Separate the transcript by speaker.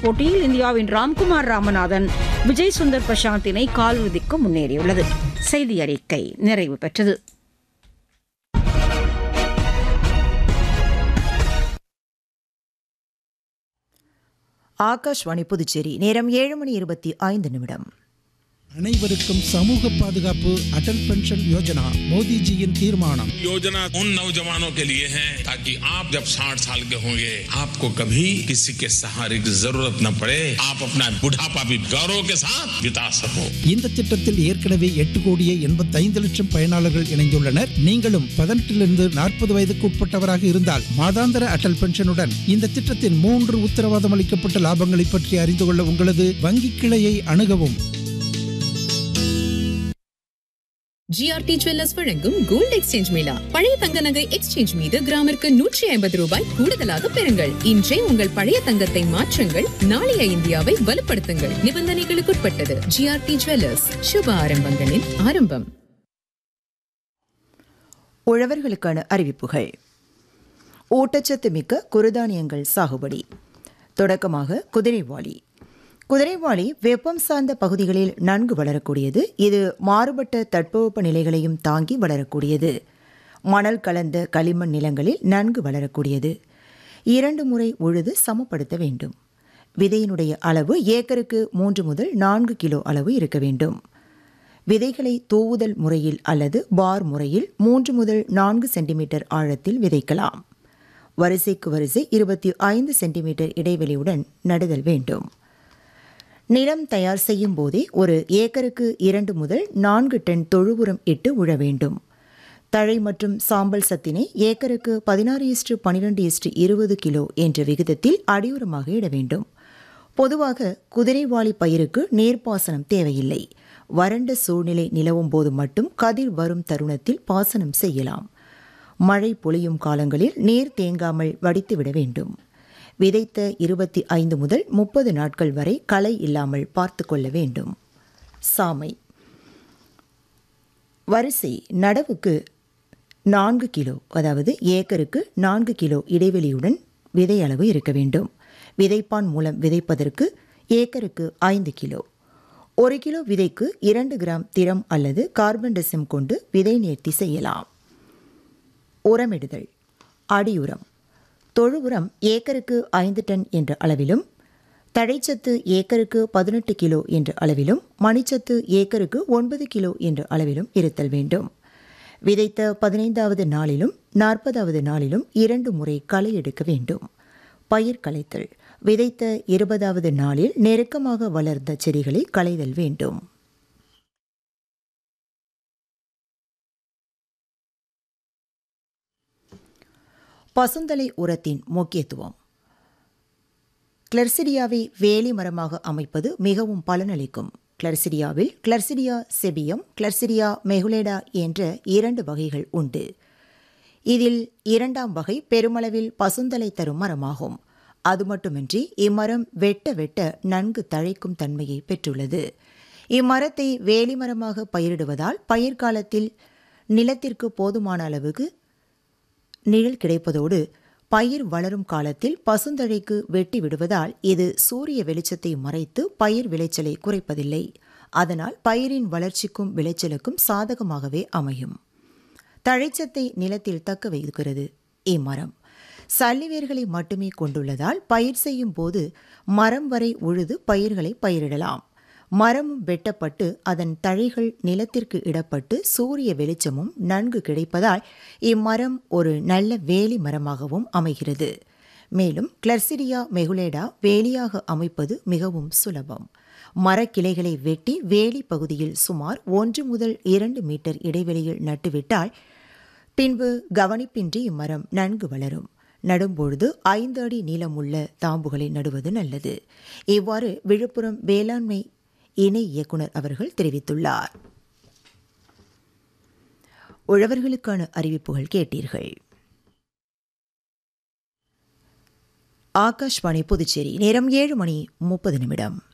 Speaker 1: tennis போட்டியில் இந்தியாவின் ராம்குமார் ராமநாதன் விஜய் சுந்தர் பிரசாந்த் இணை காலிறுதிக்கு முன்னேறியுள்ளது செய்தி அறிக்கை நிறைவு பெற்றது
Speaker 2: ஆகாஷ்வாணி புதுச்சேரி நேரம் ஏழு மணி இருபத்தி ஐந்து நிமிடம்
Speaker 3: அனைவருக்கும் சமூக பாதுகாப்பு அடல் பென்ஷன் யோஜனா மோடிஜியின் தீர்மானம்
Speaker 4: योजना उन नौजवानों के लिए है ताकि आप जब 60 साल के होंगे आपको कभी किसी के सहारे की जरूरत न पड़े आप अपना बुढ़ापा भी गौरव के साथ बिता सको
Speaker 3: இந்த திட்டத்தில் ஏற்கனவே எட்டு கோடியே எண்பத்தைந்து லட்சம் பயனாளர்கள் இணைந்துள்ளனர் நீங்களும் பதினெட்டிலிருந்து நாற்பது வயதுக்கு உட்பட்டவராக இருந்தால் மாதாந்திர அடல் பென்ஷனுடன் இந்த திட்டத்தின் மூன்று உத்தரவாதம் அளிக்கப்பட்ட லாபங்களை பற்றி அறிந்து கொள்ள உங்களது வங்கி கிளையை அணுகவும்
Speaker 5: ஜிஆர்டி ஜுவல்லர்ஸ் வழங்கும் கோல்ட் எக்ஸ்சேஞ்ச் மேளா பழைய தங்க நகை எக்ஸ்சேஞ்ச் மீது கிராமிற்கு நூற்றி ஐம்பது ரூபாய் கூடுதலாக பெறுங்கள் இன்றே உங்கள் பழைய தங்கத்தை மாற்றுங்கள் நாளைய இந்தியாவை வலுப்படுத்துங்கள் நிபந்தனைகளுக்குட்பட்டது ஜிஆர்டி ஜுவல்லர்ஸ் சுப ஆரம்பங்களின் ஆரம்பம்
Speaker 2: உழவர்களுக்கான அறிவிப்புகள் ஊட்டச்சத்து மிக்க குறுதானியங்கள் சாகுபடி தொடக்கமாக குதிரைவாளி குதிரைவாளி வெப்பம் சார்ந்த பகுதிகளில் நன்கு வளரக்கூடியது இது மாறுபட்ட தட்பவெப்ப நிலைகளையும் தாங்கி வளரக்கூடியது மணல் கலந்த களிமண் நிலங்களில் நன்கு வளரக்கூடியது இரண்டு முறை உழுது சமப்படுத்த வேண்டும் விதையினுடைய அளவு ஏக்கருக்கு மூன்று முதல் நான்கு கிலோ அளவு இருக்க வேண்டும் விதைகளை தூவுதல் முறையில் அல்லது பார் முறையில் மூன்று முதல் நான்கு சென்டிமீட்டர் ஆழத்தில் விதைக்கலாம் வரிசைக்கு வரிசை இருபத்தி ஐந்து சென்டிமீட்டர் இடைவெளியுடன் நடுதல் வேண்டும் நிலம் தயார் செய்யும் போதே ஒரு ஏக்கருக்கு இரண்டு முதல் நான்கு டன் தொழு உரம் இட்டு உழ வேண்டும் தழை மற்றும் சாம்பல் சத்தினை ஏக்கருக்கு பதினாறு இஸ்டு பனிரெண்டு இஸ்டு இருபது கிலோ என்ற விகிதத்தில் அடியுரமாக இட வேண்டும் பொதுவாக குதிரைவாளி பயிருக்கு நீர்ப்பாசனம் தேவையில்லை வறண்ட சூழ்நிலை நிலவும் போது மட்டும் கதிர் வரும் தருணத்தில் பாசனம் செய்யலாம் மழை பொழியும் காலங்களில் நீர் தேங்காமல் வடித்துவிட வேண்டும் விதைத்த இருபத்தி ஐந்து முதல் முப்பது நாட்கள் வரை களை இல்லாமல் பார்த்து கொள்ள வேண்டும் சாமை வரிசை நடவுக்கு நான்கு கிலோ அதாவது ஏக்கருக்கு நான்கு கிலோ இடைவெளியுடன் விதை அளவு இருக்க வேண்டும் விதைப்பான் மூலம் விதைப்பதற்கு ஏக்கருக்கு ஐந்து கிலோ ஒரு கிலோ விதைக்கு இரண்டு கிராம் திரம் அல்லது கார்பன் டெசிம் கொண்டு விதை நேர்த்தி செய்யலாம் உரமிடுதல் அடியுரம் தொழு உரம் ஏக்கருக்கு ஐந்து டன் என்ற அளவிலும் தழைச்சத்து ஏக்கருக்கு பதினெட்டு கிலோ என்ற அளவிலும் மணிச்சத்து ஏக்கருக்கு ஒன்பது கிலோ என்ற அளவிலும் இருத்தல் வேண்டும் விதைத்த பதினைந்தாவது நாளிலும் நாற்பதாவது நாளிலும் இரண்டு முறை களை எடுக்க வேண்டும் பயிர் களைத்தல் விதைத்த இருபதாவது நாளில் நெருக்கமாக வளர்ந்த செடிகளை களைதல் வேண்டும் பசுந்தலை உரத்தின் முக்கியத்துவம் கிளர்சிடியாவை வேலி மரமாக அமைப்பது மிகவும் பலனளிக்கும் கிளர்சிடியாவில் கிளர்சிடியா செபியம் கிளர்சிடியா மெகுலேடா என்ற இரண்டு வகைகள் உண்டு இதில் இரண்டாம் வகை பெருமளவில் பசுந்தலை தரும் மரமாகும் அது மட்டுமின்றி இம்மரம் வெட்ட வெட்ட நன்கு தழைக்கும் தன்மையை பெற்றுள்ளது இம்மரத்தை வேலி மரமாக பயிரிடுவதால் பயிர்காலத்தில் நிலத்திற்கு போதுமான அளவுக்கு நிழல் கிடைப்பதோடு பயிர் வளரும் காலத்தில் பசுந்தழைக்கு வெட்டி விடுவதால் இது சூரிய வெளிச்சத்தை மறைத்து பயிர் விளைச்சலை குறைப்பதில்லை அதனால் பயிரின் வளர்ச்சிக்கும் விளைச்சலுக்கும் சாதகமாகவே அமையும் தழைச்சத்தை நிலத்தில் தக்க வைக்கிறது இம்மரம் சல்லிவேர்களை மட்டுமே கொண்டுள்ளதால் பயிர் செய்யும் போது மரம் வரை உழுது பயிர்களை பயிரிடலாம் மரம் வெட்டப்பட்டு அதன் தழைகள் நிலத்திற்கு இடப்பட்டு சூரிய வெளிச்சமும் நன்கு கிடைப்பதால் இம்மரம் ஒரு நல்ல வேலி மரமாகவும் அமைகிறது மேலும் கிளர்சிடியா மெகுலேடா வேலியாக அமைப்பது மிகவும் சுலபம் மரக்கிளைகளை வெட்டி வேலி பகுதியில் சுமார் ஒன்று முதல் இரண்டு மீட்டர் இடைவெளியில் நட்டுவிட்டால் பின்பு கவனிப்பின்றி இம்மரம் நன்கு வளரும் நடும்பொழுது ஐந்து அடி நீளமுள்ள தாம்புகளை நடுவது நல்லது இவ்வாறு விழுப்புரம் வேளாண்மை இணை இயக்குனர் அவர்கள் தெரிவித்துள்ளார் உழவர்களுக்கான அறிவிப்புகள் கேட்டீர்கள் ஆகாஷ்வாணி புதுச்சேரி நேரம் ஏழு மணி முப்பது நிமிடம்